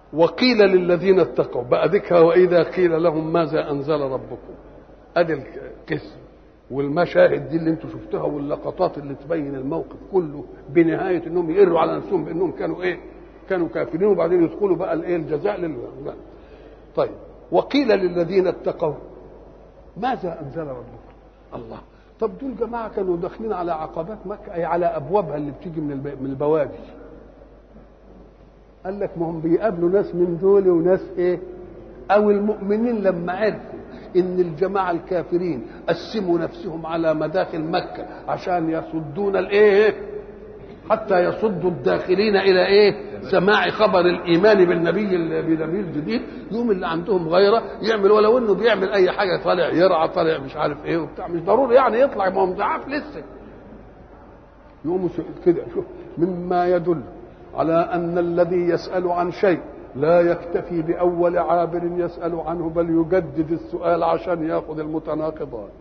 وقيل للذين اتقوا بقى ذكر واذا قيل لهم ماذا انزل ربكم ادي القسم والمشاهد دي اللي انتم شفتوها واللقطات اللي تبين الموقف كله بنهايه انهم يقروا على نفسهم بانهم كانوا ايه؟ كانوا كافرين وبعدين يدخلوا بقى الايه الجزاء لل طيب وقيل للذين اتقوا ماذا انزل ربكم؟ الله طب دول جماعه كانوا داخلين على عقبات مكه اي على ابوابها اللي بتيجي من الب... من البوادي قال لك ما هم بيقابلوا ناس من دول وناس ايه او المؤمنين لما عرفوا ان الجماعه الكافرين قسموا نفسهم على مداخل مكه عشان يصدون الايه حتى يصدوا الداخلين الى ايه سماع خبر الايمان بالنبي بالنبي الجديد يوم اللي عندهم غيره يعمل ولو انه بيعمل اي حاجه طالع يرعى طالع مش عارف ايه وبتاع مش ضروري يعني يطلع ما هو ضعاف لسه يقوموا كده شوف مما يدل على ان الذي يسال عن شيء لا يكتفي باول عابر يسال عنه بل يجدد السؤال عشان ياخذ المتناقضات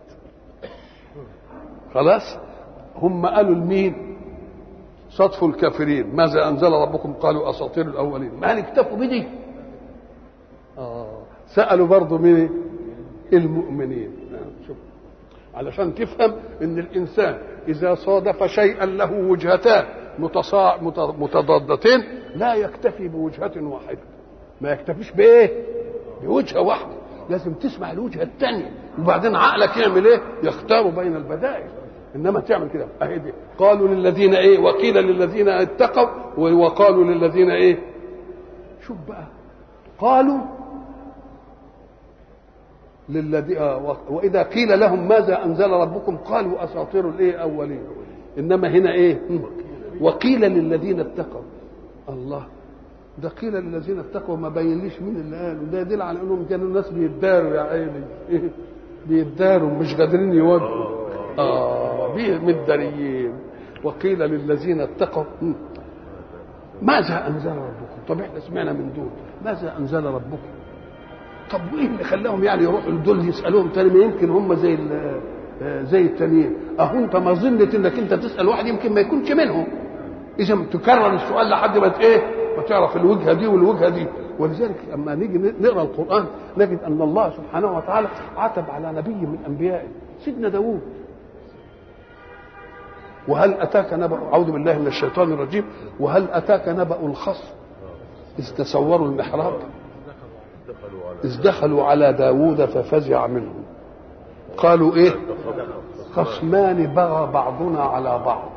خلاص هم قالوا لمين صدفوا الكافرين ماذا انزل ربكم قالوا اساطير الاولين ما اكتفوا بدي آه. سالوا برضه مين المؤمنين شوف علشان تفهم ان الانسان اذا صادف شيئا له وجهتان متصا... متضادتين لا يكتفي بوجهة واحدة ما يكتفيش بايه بوجهة واحدة لازم تسمع الوجهة الثانية وبعدين عقلك يعمل ايه يختار بين البدائل انما تعمل كده اهي دي قالوا للذين ايه وقيل للذين اتقوا وقالوا للذين ايه شوف بقى قالوا للذي آه واذا قيل لهم ماذا انزل ربكم قالوا اساطير الايه اولين انما هنا ايه وقيل للذين اتقوا الله ده قيل للذين اتقوا ما بينليش مين اللي قالوا ده يدل على انهم كانوا الناس بيداروا يا عيني إيه؟ بيداروا مش قادرين يواجهوا اه متداريين وقيل للذين اتقوا ماذا انزل ربكم طب احنا سمعنا من دول ماذا انزل ربكم طب وايه اللي خلاهم يعني يروحوا لدول يسالوهم تاني ما يمكن هم زي زي التانيين اهو انت ما ظنت انك انت تسال واحد يمكن ما يكونش منهم اذا تكرر السؤال لحد ما ايه ما تعرف الوجهه دي والوجهه دي ولذلك لما نيجي نقرا القران نجد ان الله سبحانه وتعالى عتب على نبي من انبيائه سيدنا داوود وهل اتاك نبأ اعوذ بالله من الشيطان الرجيم وهل اتاك نبأ الخصم اذ تصوروا المحراب اذ دخلوا على داوود ففزع منهم قالوا ايه خصمان بغى بعضنا على بعض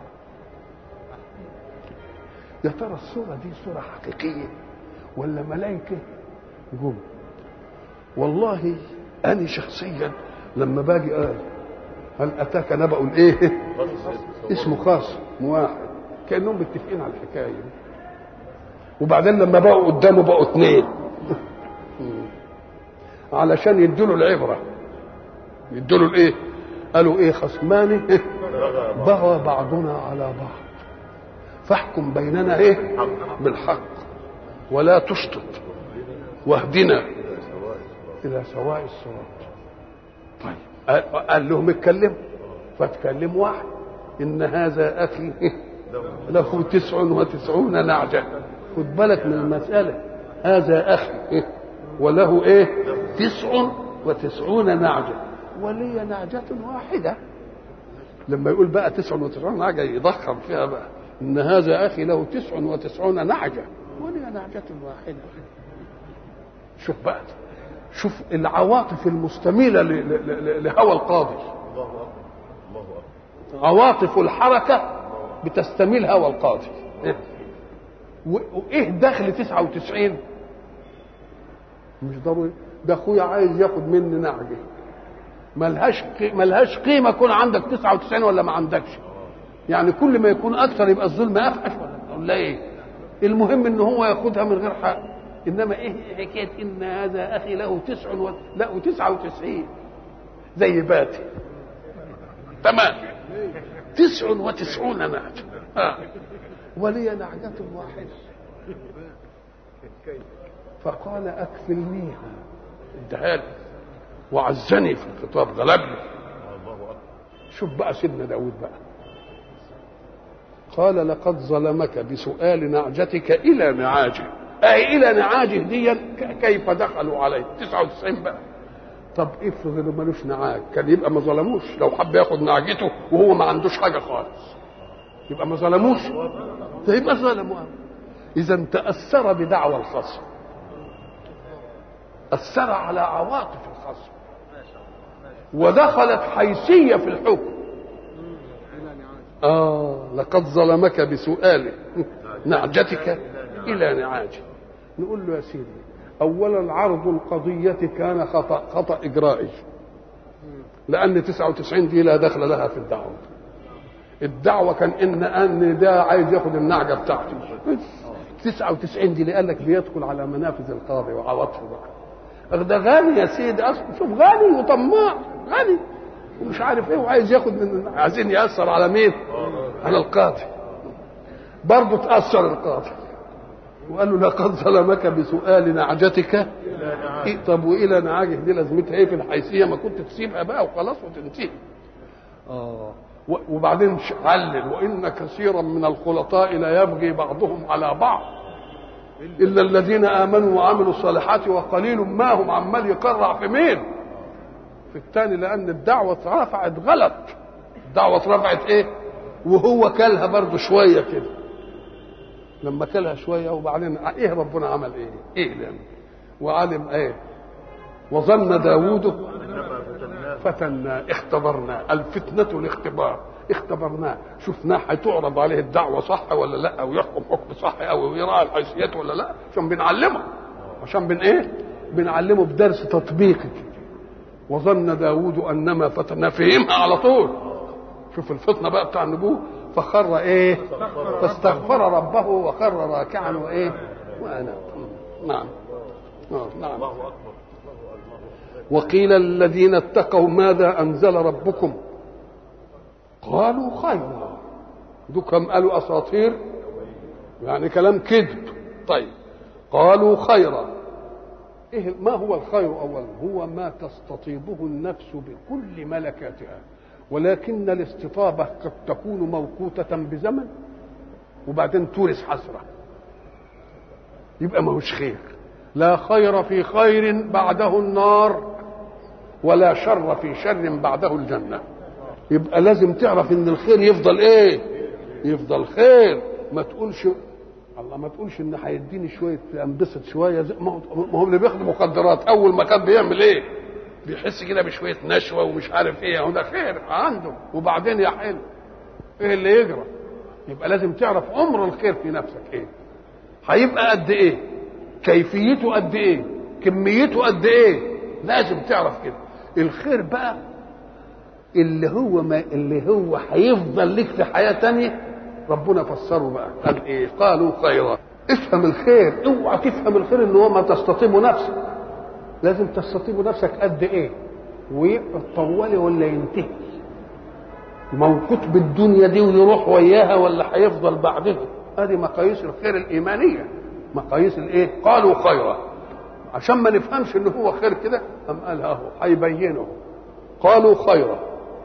يا ترى الصورة دي صورة حقيقية ولا ملائكة جم والله أنا شخصيا لما باجي قال هل أتاك نبأ الإيه؟ اسمه خاص واحد كأنهم متفقين على الحكاية وبعدين لما بقوا قدامه بقوا اثنين علشان يدوا العبره يدوا الايه؟ قالوا ايه خصمان إيه؟ بغى بعضنا على بعض فاحكم بيننا ايه بالحق ولا تشطط واهدنا الى سواء الصراط طيب قال لهم اتكلموا فاتكلم واحد ان هذا اخي له تسع وتسعون نعجه خد بالك من المساله هذا اخي وله ايه تسع وتسعون نعجه ولي نعجه واحده لما يقول بقى تسع وتسعون نعجه يضخم فيها بقى ان هذا اخي له تسع وتسعون نعجه ولي نعجه واحده شوف بقى شوف العواطف المستميله لهوى القاضي عواطف الحركه بتستميل هوى القاضي وايه دخل 99 مش ضروري ده اخويا عايز ياخد مني نعجه ملهاش ملهاش قيمه يكون عندك 99 ولا ما عندكش يعني كل ما يكون اكثر يبقى الظلم افحش ولا ولا ايه المهم ان هو ياخدها من غير حق انما ايه حكايه ان هذا اخي له تسع و... لا وتسعة وتسعين زي باتي تمام تسع وتسعون نعجة آه. ولي نعجة واحدة فقال أكفلنيها ادها لي وعزني في الخطاب غلبني شوف بقى سيدنا داود بقى قال لقد ظلمك بسؤال نعجتك إلى نعاجه اهي الى نعاجه دي كيف دخلوا عليه 99 بقى طب افرض انه ملوش نعاج كان يبقى ما ظلموش لو حب ياخد نعجته وهو ما عندوش حاجه خالص يبقى ما ظلموش فيبقى ظلموا اذا تاثر بدعوى الخصم اثر على عواطف الخصم ودخلت حيثيه في الحكم اه لقد ظلمك بسؤاله نعجتك الى نعاجه نقول له يا سيدي اولا عرض القضيه كان خطا خطا اجرائي لان 99 دي لا دخل لها في الدعوه الدعوه كان ان ان ده عايز ياخد النعجه بتاعتي 99 دي اللي قال لك بيدخل على منافذ القاضي وعواطفه بقى ده غني يا سيدي اصلا شوف غني وطماع غني ومش عارف ايه وعايز ياخد من عايزين ياثر على مين؟ على القاضي برضه تاثر القاضي وقال له لقد ظلمك بسؤال نعجتك إيه طب والى نعاجه دي لازمتها ايه في الحيثيه ما كنت تسيبها بقى وخلاص وتنتهي اه وبعدين علل وان كثيرا من الخلطاء لا يبغي بعضهم على بعض الا الذين امنوا وعملوا الصالحات وقليل ما هم عمال يقرع في مين في الثاني لان الدعوه اترفعت غلط الدعوه اترفعت ايه وهو كلها برضه شويه كده لما كلها شويه وبعدين ايه ربنا عمل ايه ايه لأن وعلم ايه وظن داوود فتنا اختبرنا الفتنة الاختبار اختبرناه شفناه هتعرض عليه الدعوة صح ولا لا ويحكم حكم صح او يراعي الحيثيات ولا لا عشان بنعلمه عشان بن ايه بنعلمه بدرس تطبيقي وظن داوود انما فتنا فهمها على طول شوف الفتنه بقى بتاع النبوه فخر ايه فاستغفر ربه وخر راكعا وايه وانا نعم نعم وقيل الذين اتقوا ماذا انزل ربكم قالوا خيرا دوكم قالوا اساطير يعني كلام كذب طيب قالوا خيرا إيه ما هو الخير اولا هو ما تستطيبه النفس بكل ملكاتها ولكن الاستطابة قد تكون موقوتة بزمن وبعدين تورث حسرة يبقى ما هوش خير لا خير في خير بعده النار ولا شر في شر بعده الجنة يبقى لازم تعرف ان الخير يفضل ايه يفضل خير ما تقولش الله ما تقولش ان هيديني شويه انبسط شويه زي ما هو اللي بياخد مخدرات اول ما كان بيعمل ايه بيحس كده بشويه نشوه ومش عارف ايه هو ده خير عنده وبعدين يحل ايه اللي يجرى يبقى لازم تعرف عمر الخير في نفسك ايه هيبقى قد ايه كيفيته قد ايه كميته قد ايه لازم تعرف كده الخير بقى اللي هو ما اللي هو هيفضل لك في حياه تانية ربنا فسره بقى قال ايه قالوا خيرا افهم الخير اوعى تفهم الخير ان هو ما تستطيب نفسك لازم تستطيب نفسك قد ايه ويبقى طوالي ولا ينتهي موقوت بالدنيا دي ويروح وياها ولا هيفضل بعدها ادي مقاييس الخير الايمانيه مقاييس الايه قالوا خيرا عشان ما نفهمش ان هو خير كده قام قال اهو هيبينه قالوا خيرا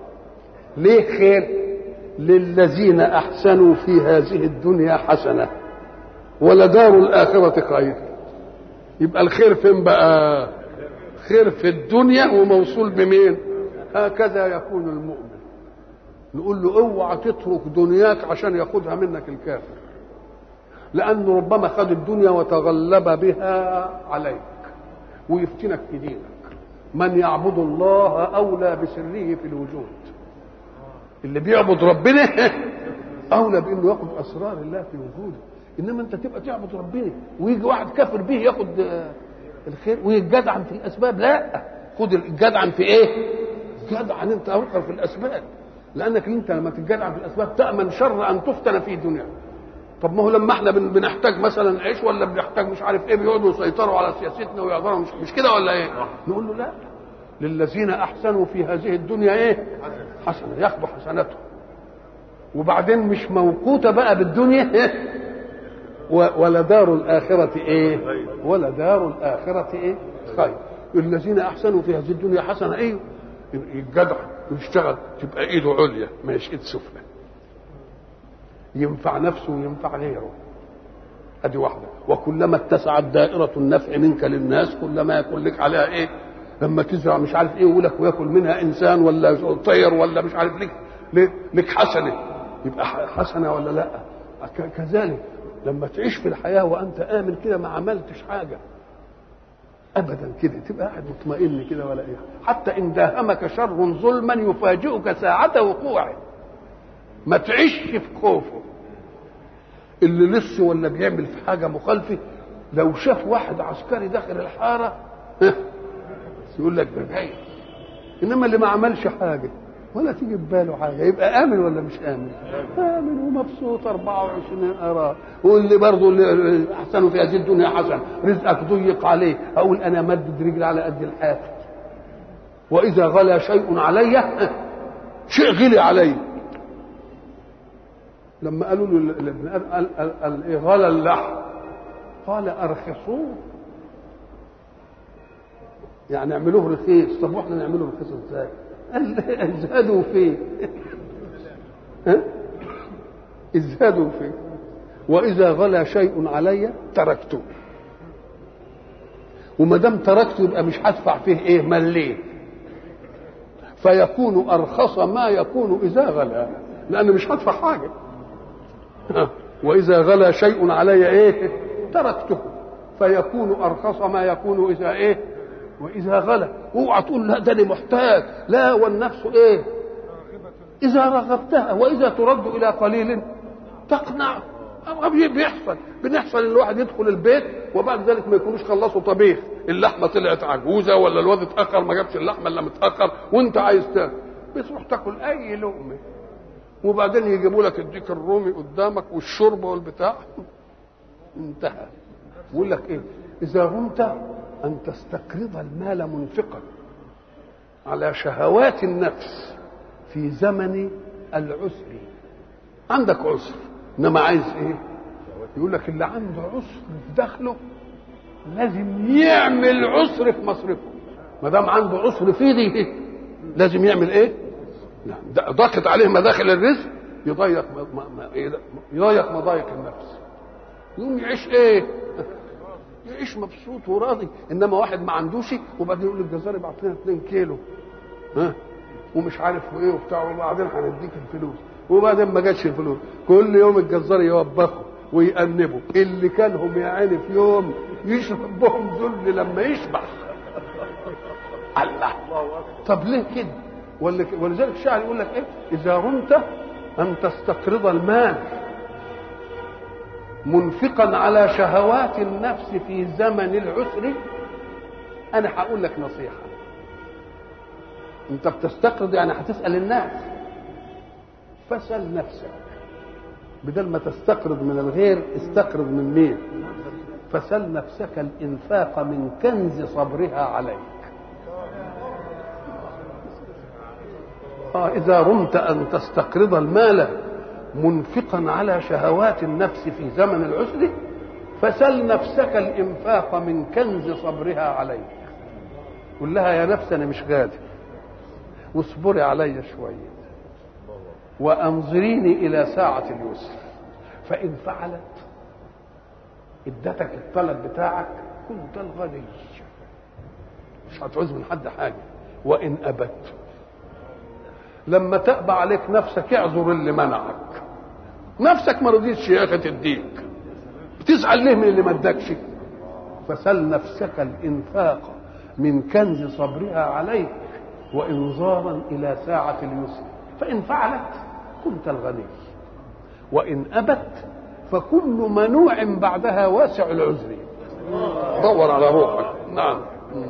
ليه خير للذين احسنوا في هذه الدنيا حسنه ولدار الاخره خير يبقى الخير فين بقى خير في الدنيا وموصول بمين هكذا يكون المؤمن نقول له اوعى تترك دنياك عشان ياخدها منك الكافر لانه ربما خد الدنيا وتغلب بها عليك ويفتنك في دينك من يعبد الله اولى بسره في الوجود اللي بيعبد ربنا اولى بانه ياخد اسرار الله في وجوده انما انت تبقى تعبد ربنا ويجي واحد كافر به ياخد الخير ويتجدعن في الاسباب لا خد الجدعن في ايه جدعن انت اوقف في الاسباب لانك انت لما تتجدعن في الاسباب تامن شر ان تفتن في دنيا طب ما هو لما احنا بنحتاج مثلا عيش ولا بنحتاج مش عارف ايه بيقعدوا يسيطروا على سياستنا ويقدروا مش, مش كده ولا ايه نقول له لا للذين احسنوا في هذه الدنيا ايه حسنه ياخذوا حسناتهم وبعدين مش موقوته بقى بالدنيا إيه؟ ولدار الآخرة إيه؟ ولدار الآخرة إيه؟ خير الذين أحسنوا في هذه الدنيا حسنة إيه؟ يتجدع ويشتغل تبقى إيده عليا ما إيد سفلى ينفع نفسه وينفع غيره ادي واحده وكلما اتسعت دائره النفع منك للناس كلما يكون لك عليها ايه لما تزرع مش عارف ايه ولك وياكل منها انسان ولا طير ولا مش عارف لك لك حسنه يبقى حسنه ولا لا كذلك لما تعيش في الحياه وانت امن كده ما عملتش حاجه ابدا كده تبقى قاعد مطمئن كده ولا ايه حتى ان داهمك شر ظلما يفاجئك ساعه وقوعه ما تعيش في خوفه اللي لص ولا بيعمل في حاجه مخالفه لو شاف واحد عسكري داخل الحاره يقول لك ده جاي انما اللي ما عملش حاجه ولا تيجي في باله حاجه يبقى امن ولا مش امن؟ امن ومبسوط 24 اراه واللي برضه اللي احسنه في هذه الدنيا حسن رزقك ضيق عليه اقول انا مدد رجلي على قد الحافه واذا غلا شيء علي شيء غلي علي لما قالوا له غلى اللحم قال ارخصوه يعني اعملوه رخيص طب واحنا نعمله رخيص ازاي؟ قال ازهدوا فيه ها؟ ازهدوا فيه واذا غلا شيء علي تركته وما دام تركته يبقى مش هدفع فيه ايه مليه فيكون ارخص ما يكون اذا غلا لان مش هدفع حاجه ها. واذا غلا شيء علي ايه تركته فيكون ارخص ما يكون اذا ايه واذا غلا اوعى تقول لا ده انا محتاج لا والنفس ايه اذا رغبتها واذا ترد الى قليل تقنع بيحصل بنحصل ان الواحد يدخل البيت وبعد ذلك ما يكونوش خلصوا طبيخ اللحمه طلعت عجوزه ولا الواد اتاخر ما جابش اللحمه الا متاخر وانت عايز تاكل بتروح تاكل اي لقمه وبعدين يجيبوا لك الديك الرومي قدامك والشرب والبتاع انتهى يقول لك ايه اذا غمت ان تستقرض المال منفقا على شهوات النفس في زمن العسر عندك عسر انما عايز ايه يقول لك اللي عنده عسر في دخله لازم يعمل عسر في مصرفه ما دام عنده عسر في دي لازم يعمل ايه ضاقت عليه مداخل الرزق يضيق يضيق مضايق النفس يقوم يعيش ايه يعيش مبسوط وراضي انما واحد ما عندوش وبعدين يقول للجزار ابعت لنا 2 كيلو ها ومش عارف ايه وبتاع وبعدين هنديك الفلوس وبعدين ما جاتش الفلوس كل يوم الجزار يوبخه ويأنبه اللي كانهم يا عيني في يوم يشرب بهم ذل لما يشبع الله طب ليه كده ولذلك الشاعر يقول لك ايه اذا رمت ان تستقرض المال منفقا على شهوات النفس في زمن العسر انا هقول لك نصيحه انت بتستقرض يعني هتسال الناس فاسال نفسك بدل ما تستقرض من الغير استقرض من مين فسل نفسك الانفاق من كنز صبرها عليك آه إذا رمت أن تستقرض المال منفقا على شهوات النفس في زمن العسر فسل نفسك الإنفاق من كنز صبرها عليك قل لها يا نفس أنا مش قادر واصبري علي شوية وأنظريني إلى ساعة اليسر فإن فعلت ادتك الطلب بتاعك كنت الغني مش هتعوز من حد حاجة وإن أبت لما تأبى عليك نفسك اعذر اللي منعك نفسك ما رضيتش يا اخي تديك بتزعل ليه من اللي ما ادكش فسل نفسك الانفاق من كنز صبرها عليك وانظارا الى ساعه اليسر فان فعلت كنت الغني وان ابت فكل منوع بعدها واسع العذر دور على روحك نعم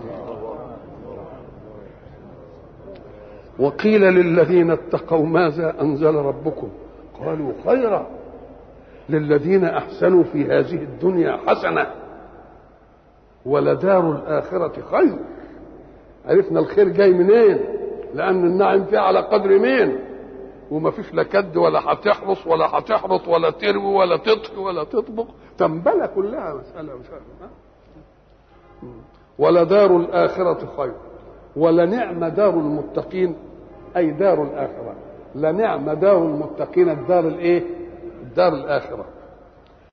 وقيل للذين اتقوا ماذا انزل ربكم قالوا خيرا للذين احسنوا في هذه الدنيا حسنه ولدار الاخره خير عرفنا الخير جاي منين لان النعم فيه على قدر مين وما فيش لا كد ولا هتحرس ولا هتحرط ولا تروي ولا تطهي ولا تطبخ تنبله كلها مساله مش ولدار الاخره خير ولنعم دار المتقين اي دار الاخره لنعم دار المتقين الدار الايه الدار الاخره